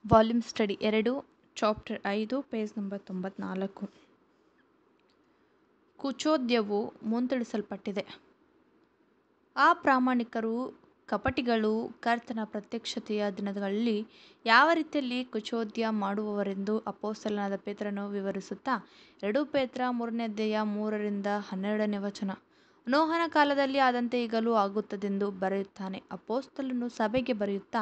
volume study ಎರಡು chapter ಐದು page number ತೊಂಬತ್ನಾಲ್ಕು ಕುಚೋದ್ಯವು ಮುಂತಿಳಿಸಲ್ಪಟ್ಟಿದೆ ಆ ಪ್ರಾಮಾಣಿಕರು ಕಪಟಿಗಳು ಕರ್ತನ ಪ್ರತ್ಯಕ್ಷತೆಯ ದಿನಗಳಲ್ಲಿ ಯಾವ ರೀತಿಯಲ್ಲಿ ಕುಚೋದ್ಯ ಮಾಡುವವರೆಂದು ಅಪೊಸ್ತಲನಾದ ಪೇತ್ರನು ವಿವರಿಸುತ್ತಾ ಎರಡು ಪೇತ್ರ ಮೂರನೇ ಅಧ್ಯಾಯ ಮೂರರಿಂದ ಹನ್ನೆರಡನೇ ವಚನ ನೋಹನ ಕಾಲದಲ್ಲಿ ಆದಂತೆ ಈಗಲೂ ಆಗುತ್ತದೆಂದು ಬರೆಯುತ್ತಾನೆ ಅಪೊಸ್ತಲನು ಸಭೆಗೆ ಬರೆಯುತ್ತಾ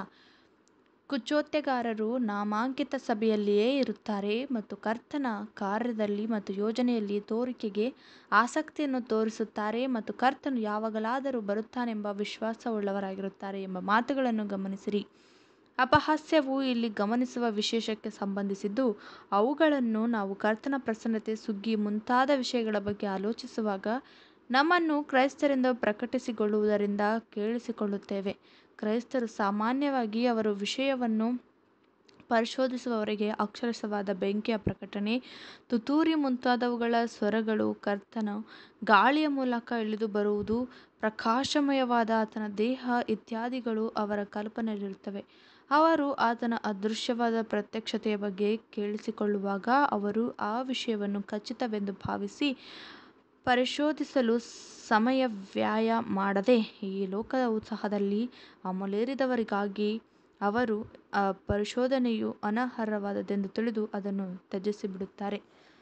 ಕುಚೋದ್ಯಗಾರರು ನಾಮಾಂಕಿತ ಸಭೆಯಲ್ಲಿಯೇ ಇರುತ್ತಾರೆ ಮತ್ತು ಕರ್ತನ ಕಾರ್ಯದಲ್ಲಿ ಮತ್ತು ಯೋಜನೆಯಲ್ಲಿ ತೋರಿಕೆಗೆ ಆಸಕ್ತಿಯನ್ನು ತೋರಿಸುತ್ತಾರೆ ಮತ್ತು ಕರ್ತನು ಯಾವಾಗಲಾದರೂ ಬರುತ್ತಾನೆಂಬ ವಿಶ್ವಾಸವುಳ್ಳವರಾಗಿರುತ್ತಾರೆ ಎಂಬ ಮಾತುಗಳನ್ನು ಗಮನಿಸಿರಿ ಅಪಹಾಸ್ಯವು ಇಲ್ಲಿ ಗಮನಿಸುವ ವಿಶೇಷಕ್ಕೆ ಸಂಬಂಧಿಸಿದ್ದು ಅವುಗಳನ್ನು ನಾವು ಕರ್ತನ ಪ್ರಸನ್ನತೆ ಸುಗ್ಗಿ ಮುಂತಾದ ವಿಷಯಗಳ ಬಗ್ಗೆ ಆಲೋಚಿಸುವಾಗ ನಮ್ಮನ್ನು ಕ್ರೈಸ್ತರೆಂದು ಪ್ರಕಟಿಸಿಕೊಳ್ಳುವುದರಿಂದ ಕೇಳಿಸಿಕೊಳ್ಳುತ್ತೇವೆ ಕ್ರೈಸ್ತರು ಸಾಮಾನ್ಯವಾಗಿ ಅವರ ವಿಷಯವನ್ನು ಪರಿಶೋಧಿಸುವವರೆಗೆ ಅಕ್ಷರಶವಾದ ಬೆಂಕಿಯ ಪ್ರಕಟಣೆ ತುತ್ತೂರಿ ಮುಂತಾದವುಗಳ ಸ್ವರಗಳು ಕರ್ತನ ಗಾಳಿಯ ಮೂಲಕ ಇಳಿದು ಬರುವುದು ಪ್ರಕಾಶಮಯವಾದ ಆತನ ದೇಹ ಇತ್ಯಾದಿಗಳು ಅವರ ಕಲ್ಪನೆಯಲ್ಲಿರುತ್ತವೆ ಅವರು ಆತನ ಅದೃಶ್ಯವಾದ ಪ್ರತ್ಯಕ್ಷತೆಯ ಬಗ್ಗೆ ಕೇಳಿಸಿಕೊಳ್ಳುವಾಗ ಅವರು ಆ ವಿಷಯವನ್ನು ಖಚಿತವೆಂದು ಭಾವಿಸಿ ಪರಿಶೋಧಿಸಲು ಸಮಯ ವ್ಯಯ ಮಾಡದೆ ಈ ಲೋಕದ ಉತ್ಸಾಹದಲ್ಲಿ ಅಮಲೇರಿದವರಿಗಾಗಿ ಅವರು ಆ ಪರಿಶೋಧನೆಯು ಅನರ್ಹವಾದದ್ದೆಂದು ತಿಳಿದು ಅದನ್ನು ತ್ಯಜಿಸಿಬಿಡುತ್ತಾರೆ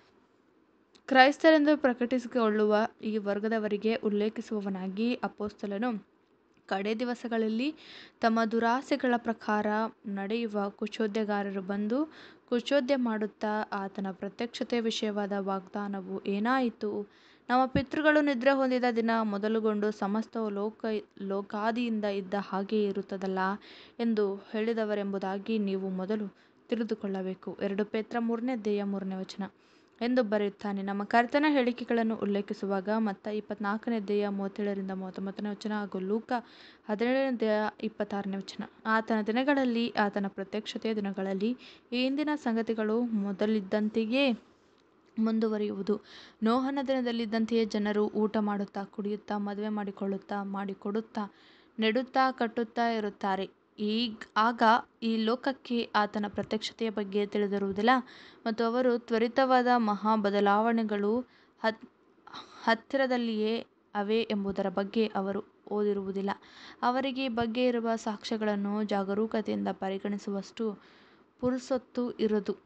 ಕ್ರೈಸ್ತರೆಂದು ಪ್ರಕಟಿಸಿಕೊಳ್ಳುವ ಈ ವರ್ಗದವರಿಗೆ ಉಲ್ಲೇಖಿಸುವವನಾಗಿ ಅಪೊಸ್ತಲನು ಕಡೆ ದಿವಸಗಳಲ್ಲಿ ತಮ್ಮ ದುರಾಸೆಗಳ ಪ್ರಕಾರ ನಡೆಯುವ ಕುಚೋದ್ಯಗಾರರು ಬಂದು ಕುಚೋದ್ಯ ಮಾಡುತ್ತಾ ಆತನ ಪ್ರತ್ಯಕ್ಷತೆಯ ವಿಷಯವಾದ ವಾಗ್ದಾನವು ಏನಾಯಿತು ನಮ್ಮ ಪಿತೃಗಳು ನಿದ್ರೆ ಹೊಂದಿದ ದಿನ ಮೊದಲುಗೊಂಡು ಸಮಸ್ತವು ಲೋಕ ಲೋಕಾದಿಯಿಂದ ಇದ್ದ ಹಾಗೆಯೇ ಇರುತ್ತದಲ್ಲ ಎಂದು ಹೇಳಿದವರೆಂಬುದಾಗಿ ನೀವು ಮೊದಲು ತಿಳಿದುಕೊಳ್ಳಬೇಕು ಎರಡು ಪೇತ್ರ ಮೂರನೇ ಅಧ್ಯಾಯ ಮೂರನೇ ವಚನ ಎಂದು ಬರೆಯುತ್ತಾನೆ ನಮ್ಮ ಕರ್ತನ ಹೇಳಿಕೆಗಳನ್ನು ಉಲ್ಲೇಖಿಸುವಾಗ ಮತ್ತ ಇಪ್ಪತ್ನಾಲ್ಕನೇ ಅಧ್ಯಾಯ ಮೂವತ್ತೇಳರಿಂದ ಮೂವತ್ತೊಂಬತ್ತನೇ ವಚನ ಹಾಗೂ ಲೂಕ ಹದಿನೇಳನೇ ಅಧ್ಯಾಯ ಇಪ್ಪತ್ತಾರನೇ ವಚನ ಆತನ ದಿನಗಳಲ್ಲಿ ಆತನ ಪ್ರತ್ಯಕ್ಷತೆಯ ದಿನಗಳಲ್ಲಿ ಈ ಹಿಂದಿನ ಸಂಗತಿಗಳು ಮೊದಲಿದ್ದಂತೆಯೇ ಮುಂದುವರಿಯುವುದು ನೋಹನ ದಿನದಲ್ಲಿದ್ದಂತೆಯೇ ಜನರು ಊಟ ಮಾಡುತ್ತಾ ಕುಡಿಯುತ್ತಾ ಮದುವೆ ಮಾಡಿಕೊಳ್ಳುತ್ತಾ ಮಾಡಿಕೊಡುತ್ತಾ ನೆಡುತ್ತಾ ಕಟ್ಟುತ್ತಾ ಇರುತ್ತಾರೆ ಈಗ ಆಗ ಈ ಲೋಕಕ್ಕೆ ಆತನ ಪ್ರತ್ಯಕ್ಷತೆಯ ಬಗ್ಗೆ ತಿಳಿದಿರುವುದಿಲ್ಲ ಮತ್ತು ಅವರು ತ್ವರಿತವಾದ ಮಹಾ ಬದಲಾವಣೆಗಳು ಹತ್ ಹತ್ತಿರದಲ್ಲಿಯೇ ಅವೆ ಎಂಬುದರ ಬಗ್ಗೆ ಅವರು ಓದಿರುವುದಿಲ್ಲ ಅವರಿಗೆ ಈ ಬಗ್ಗೆ ಇರುವ ಸಾಕ್ಷ್ಯಗಳನ್ನು ಜಾಗರೂಕತೆಯಿಂದ ಪರಿಗಣಿಸುವಷ್ಟು ಪುರುಸೊತ್ತು ಇರದು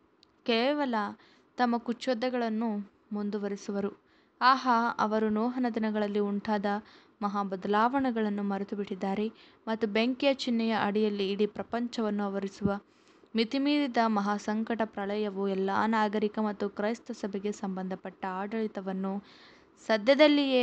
ಕೇವಲ ತಮ್ಮ ಕುಚೋದ್ಯಗಳನ್ನು ಮುಂದುವರಿಸುವರು ಆಹಾ ಅವರು ನೋಹನ ದಿನಗಳಲ್ಲಿ ಉಂಟಾದ ಮಹಾ ಬದಲಾವಣೆಗಳನ್ನು ಮರೆತು ಬಿಟ್ಟಿದ್ದಾರೆ ಮತ್ತು ಬೆಂಕಿಯ ಚಿಹ್ನೆಯ ಅಡಿಯಲ್ಲಿ ಇಡೀ ಪ್ರಪಂಚವನ್ನು ಆವರಿಸುವ ಮಿತಿಮೀರಿದ ಮಹಾ ಸಂಕಟ ಪ್ರಳಯವು ಎಲ್ಲ ನಾಗರಿಕ ಮತ್ತು ಕ್ರೈಸ್ತ ಸಭೆಗೆ ಸಂಬಂಧಪಟ್ಟ ಆಡಳಿತವನ್ನು ಸದ್ಯದಲ್ಲಿಯೇ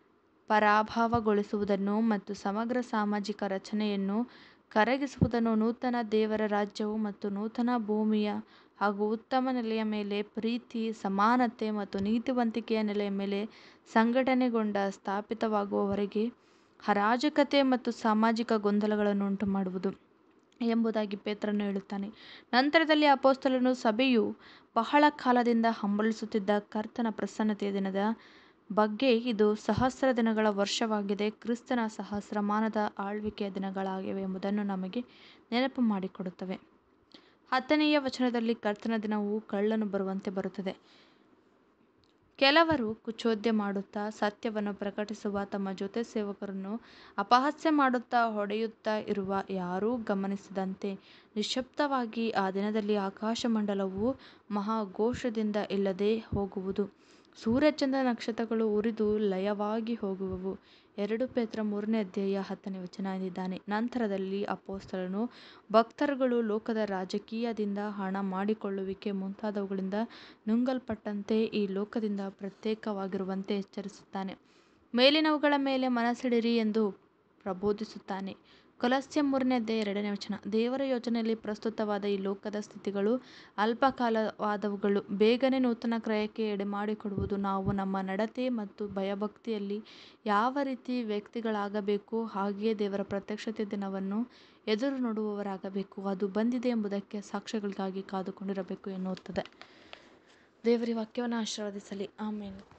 ಪರಾಭವಗೊಳಿಸುವುದನ್ನು ಮತ್ತು ಸಮಗ್ರ ಸಾಮಾಜಿಕ ರಚನೆಯನ್ನು ಕರಗಿಸುವುದನ್ನು ನೂತನ ದೇವರ ರಾಜ್ಯವು ಮತ್ತು ನೂತನ ಭೂಮಿಯ ಹಾಗೂ ಉತ್ತಮ ನೆಲೆಯ ಮೇಲೆ ಪ್ರೀತಿ ಸಮಾನತೆ ಮತ್ತು ನೀತಿವಂತಿಕೆಯ ನೆಲೆಯ ಮೇಲೆ ಸಂಘಟನೆಗೊಂಡ ಸ್ಥಾಪಿತವಾಗುವವರೆಗೆ ಅರಾಜಕತೆ ಮತ್ತು ಸಾಮಾಜಿಕ ಗೊಂದಲಗಳನ್ನು ಉಂಟುಮಾಡುವುದು ಎಂಬುದಾಗಿ ಪೇತ್ರನು ಹೇಳುತ್ತಾನೆ ನಂತರದಲ್ಲಿ ಅಪೊಸ್ತಲನು ಸಭೆಯು ಬಹಳ ಕಾಲದಿಂದ ಹಂಬಲಿಸುತ್ತಿದ್ದ ಕರ್ತನ ಪ್ರಸನ್ನತೆಯ ದಿನದ ಬಗ್ಗೆ ಇದು ಸಹಸ್ರ ದಿನಗಳ ವರ್ಷವಾಗಿದೆ ಕ್ರಿಸ್ತನ ಸಹಸ್ರಮಾನದ ಆಳ್ವಿಕೆಯ ದಿನಗಳಾಗಿವೆ ಎಂಬುದನ್ನು ನಮಗೆ ನೆನಪು ಮಾಡಿಕೊಡುತ್ತವೆ ಹತ್ತನೆಯ ವಚನದಲ್ಲಿ ಕರ್ತನ ದಿನವು ಕಳ್ಳನು ಬರುವಂತೆ ಬರುತ್ತದೆ ಕೆಲವರು ಕುಚೋದ್ಯ ಮಾಡುತ್ತಾ ಸತ್ಯವನ್ನು ಪ್ರಕಟಿಸುವ ತಮ್ಮ ಜೊತೆ ಸೇವಕರನ್ನು ಅಪಹಾಸ್ಯ ಮಾಡುತ್ತಾ ಹೊಡೆಯುತ್ತಾ ಇರುವ ಯಾರೂ ಗಮನಿಸದಂತೆ ನಿಶ್ಶಬ್ದವಾಗಿ ಆ ದಿನದಲ್ಲಿ ಆಕಾಶಮಂಡಲವು ಮಹಾಘೋಷದಿಂದ ಇಲ್ಲದೆ ಹೋಗುವುದು ಸೂರ್ಯಚಂದ್ರ ನಕ್ಷತ್ರಗಳು ಉರಿದು ಲಯವಾಗಿ ಹೋಗುವವು ಎರಡು ಪೇತ್ರ ಮೂರನೇ ಅಧ್ಯಾಯ ಹತ್ತನೇ ವಚನ ಎಂದಿದ್ದಾನೆ ನಂತರದಲ್ಲಿ ಅಪೊಸ್ತಲನು ಭಕ್ತರುಗಳು ಲೋಕದ ರಾಜಕೀಯದಿಂದ ಹಣ ಮಾಡಿಕೊಳ್ಳುವಿಕೆ ಮುಂತಾದವುಗಳಿಂದ ನುಂಗಲ್ಪಟ್ಟಂತೆ ಈ ಲೋಕದಿಂದ ಪ್ರತ್ಯೇಕವಾಗಿರುವಂತೆ ಎಚ್ಚರಿಸುತ್ತಾನೆ ಮೇಲಿನವುಗಳ ಮೇಲೆ ಮನಸ್ಸಿಡಿರಿ ಎಂದು ಪ್ರಬೋಧಿಸುತ್ತಾನೆ ಕೊಲಸ್ಯ ಮೂರನೇ ಅಧ್ಯಾಯ ಎರಡನೇ ವಚನ ದೇವರ ಯೋಜನೆಯಲ್ಲಿ ಪ್ರಸ್ತುತವಾದ ಈ ಲೋಕದ ಸ್ಥಿತಿಗಳು ಅಲ್ಪಕಾಲವಾದವುಗಳು ಬೇಗನೆ ನೂತನ ಕ್ರಯಕ್ಕೆ ಎಡೆಮಾಡಿಕೊಡುವುದು ನಾವು ನಮ್ಮ ನಡತೆ ಮತ್ತು ಭಯಭಕ್ತಿಯಲ್ಲಿ ಯಾವ ರೀತಿ ವ್ಯಕ್ತಿಗಳಾಗಬೇಕೋ ಹಾಗೆಯೇ ದೇವರ ಪ್ರತ್ಯಕ್ಷತೆ ದಿನವನ್ನು ಎದುರು ನೋಡುವವರಾಗಬೇಕು ಅದು ಬಂದಿದೆ ಎಂಬುದಕ್ಕೆ ಸಾಕ್ಷ್ಯಗಳಿಗಾಗಿ ಕಾದುಕೊಂಡಿರಬೇಕು ಎನ್ನುತ್ತದೆ ದೇವರ ವಾಕ್ಯವನ್ನು ಆಶೀರ್ವದಿಸಲಿ ಆಮೇಲೆ